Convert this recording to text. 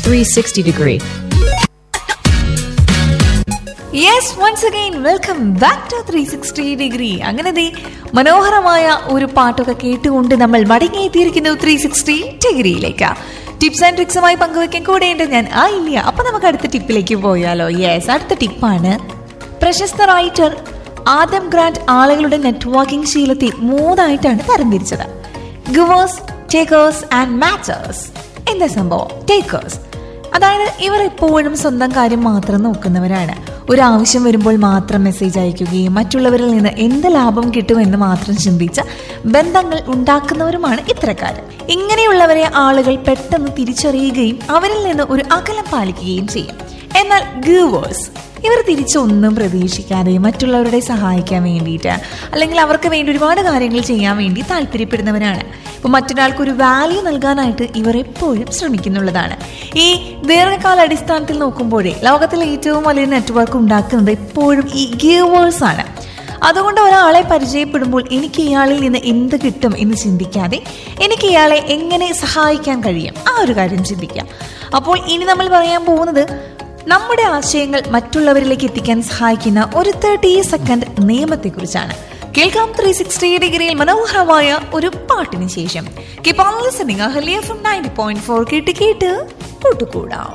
360 degree. Yes once again welcome back to three sixty degree അങ്ങനെ ദേ മനോഹരമായ ഒരു പാട്ടൊക്കെ കേട്ടുകൊണ്ട് നമ്മൾ മടങ്ങിയെത്തിയിരിക്കുന്നു ത്രീ സിക്സ്റ്റി ഡിഗ്രിയിലേക്ക് ടിപ്സ് ആൻഡ് ട്രിക്സുമായി പങ്കുവെക്കാൻ കൂടെയുണ്ട് ഞാൻ ആ ഇല്ല അപ്പൊ നമുക്ക് അടുത്ത ടിപ്പിലേക്ക് പോയാലോ യെസ് അടുത്ത ടിപ്പാണ് പ്രശസ്ത റൈറ്റർ ആദം ഗ്രാൻഡ് ആളുകളുടെ നെറ്റ്വർക്കിംഗ് ശീലത്തെ മൂന്നായിട്ടാണ് തരംതിരിച്ചത് ഗിവേഴ്സ് ടേക്കേഴ്സ് ആൻഡ് മാച്ചേഴ്സ് എന്താ സംഭവം ടേക്കേഴ്സ് അതായത് ഇവർ എപ്പോഴും സ്വന്തം കാര്യം മാത്രം നോക്കുന്നവരാണ് ഒരു ആവശ്യം വരുമ്പോൾ മാത്രം മെസ്സേജ് അയക്കുകയും മറ്റുള്ളവരിൽ നിന്ന് എന്ത് ലാഭം കിട്ടുമെന്ന് മാത്രം ചിന്തിച്ച് ബന്ധങ്ങൾ ഉണ്ടാക്കുന്നവരുമാണ് ഇത്തരക്കാർ ഇങ്ങനെയുള്ളവരെ ആളുകൾ പെട്ടെന്ന് തിരിച്ചറിയുകയും അവരിൽ നിന്ന് ഒരു അകലം പാലിക്കുകയും ചെയ്യും എന്നാൽ ഗീവേഴ്സ് ഇവർ തിരിച്ചൊന്നും പ്രതീക്ഷിക്കാതെ മറ്റുള്ളവരുടെ സഹായിക്കാൻ വേണ്ടിയിട്ട് അല്ലെങ്കിൽ അവർക്ക് വേണ്ടി ഒരുപാട് കാര്യങ്ങൾ ചെയ്യാൻ വേണ്ടി താല്പര്യപ്പെടുന്നവരാണ് ഇപ്പൊ മറ്റൊരാൾക്ക് ഒരു വാല്യൂ നൽകാനായിട്ട് ഇവർ എപ്പോഴും ശ്രമിക്കുന്നുള്ളതാണ് ഈ ദീർഘകാല അടിസ്ഥാനത്തിൽ നോക്കുമ്പോഴേ ലോകത്തിലെ ഏറ്റവും വലിയ നെറ്റ്വർക്ക് ഉണ്ടാക്കുന്നത് എപ്പോഴും ഈ ഗീവേഴ്സ് ആണ് അതുകൊണ്ട് ഒരാളെ പരിചയപ്പെടുമ്പോൾ എനിക്ക് ഇയാളിൽ നിന്ന് എന്ത് കിട്ടും എന്ന് ചിന്തിക്കാതെ എനിക്ക് ഇയാളെ എങ്ങനെ സഹായിക്കാൻ കഴിയും ആ ഒരു കാര്യം ചിന്തിക്കാം അപ്പോൾ ഇനി നമ്മൾ പറയാൻ പോകുന്നത് നമ്മുടെ ആശയങ്ങൾ മറ്റുള്ളവരിലേക്ക് എത്തിക്കാൻ സഹായിക്കുന്ന ഒരു തേർട്ടി സെക്കൻഡ് നിയമത്തെക്കുറിച്ചാണ് കേൾക്കാം ത്രീ സിക്സ്റ്റി ഡിഗ്രിയിൽ മനോഹരമായ ഒരു പാട്ടിന് ശേഷം keep on listening Ahalya from ninety point four കേട്ട് കേട്ട് കൂട്ടുകൂടാം